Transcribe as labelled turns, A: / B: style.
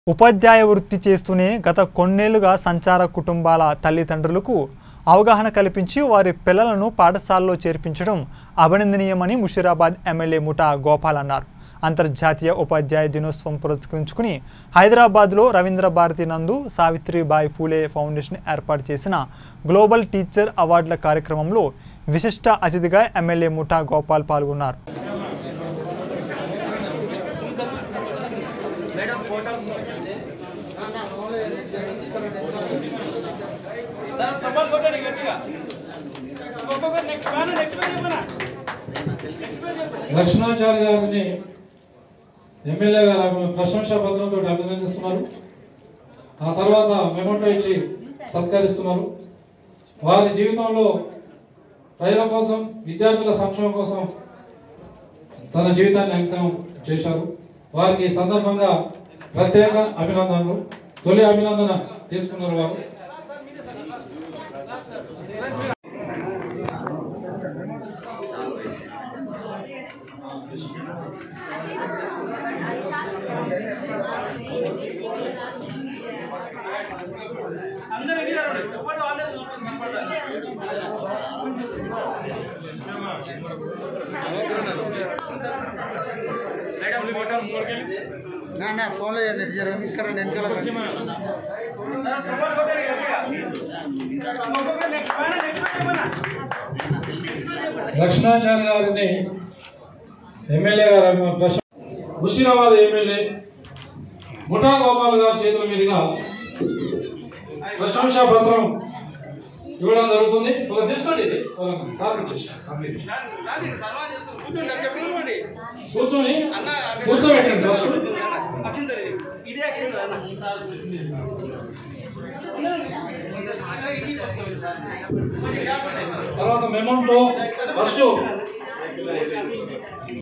A: ఉపాధ్యాయ వృత్తి చేస్తూనే గత కొన్నేళ్లుగా సంచార కుటుంబాల తల్లిదండ్రులకు అవగాహన కల్పించి వారి పిల్లలను పాఠశాలలో చేర్పించడం అభినందనీయమని ముషీరాబాద్ ఎమ్మెల్యే ముఠా గోపాల్ అన్నారు అంతర్జాతీయ ఉపాధ్యాయ దినోత్సవం పురస్కరించుకుని హైదరాబాద్లో రవీంద్ర భారతి నందు సావిత్రిబాయి పూలే ఫౌండేషన్ ఏర్పాటు చేసిన గ్లోబల్ టీచర్ అవార్డుల కార్యక్రమంలో విశిష్ట అతిథిగా ఎమ్మెల్యే ముఠా గోపాల్ పాల్గొన్నారు
B: దానికి సవాల్ కొట్టండి గట్టిగా ఒక్కొక్కరు నెక్స్ట్ ప్లాన్ నెక్స్ట్ పేజ్ చెప్పనా నెక్స్ట్ పేజ్ చెప్పండి
C: లక్ష్మణాచారి గారిని ఎమ్మెల్యే గారు ఆమె ప్రశంసా పత్రంతో అభినందిస్తున్నారు ఆ తర్వాత మెమోటో ఇచ్చి సత్కరిస్తున్నారు వారి జీవితంలో ప్రజల కోసం విద్యార్థుల సంక్షేమం కోసం తన జీవితాన్ని అంకితం చేశారు వారికి ఈ సందర్భంగా ప్రత్యేక అభినందనలు తొలి అభినందన తీసుకున్నారు వారు
B: అందరూ ఎన్ని జరగండి ఎవరు వాళ్ళే చూస్తుంది కనపడాలి మేడం ఫోటో ముందుకెళ్ళి
D: నా నా ఫోన్లో చేయండి ఇటు జరగండి ఇక్కడ వెనకాల
B: దానికి సవాల్ కొట్టండి గట్టిగా ఒక్కొక్కరు నెక్స్ట్ ప్లాన్ నెక్స్ట్ పేజ్ చెప్పనా
C: లక్ష్మణాచారి గారిని ఎమ్మెల్యే గారు ఆమె ప్రశ ముషీరాబాద్ ఎమ్మెల్యే ముఠా గోపాల్ గారి చేతుల మీదుగా ప్రశంసా పత్రం ఇవ్వడం జరుగుతుంది ఒక తీసుకోండి ఇది ఒక సార్ ఇచ్చేసి. కంప్లీట్.
B: రాండి సన్మానం చేస్తూ కూర్చోండి అక్కడ కూర్చోండి
C: కూర్చొని
B: అన్న
C: కూర్చోబెట్టండి ఫస్ట్.
B: అక్షింతలు ఇది. ఇదే అక్షింతలు అన్న సార్
C: తర్వాత మెమోంటో ఫస్ట్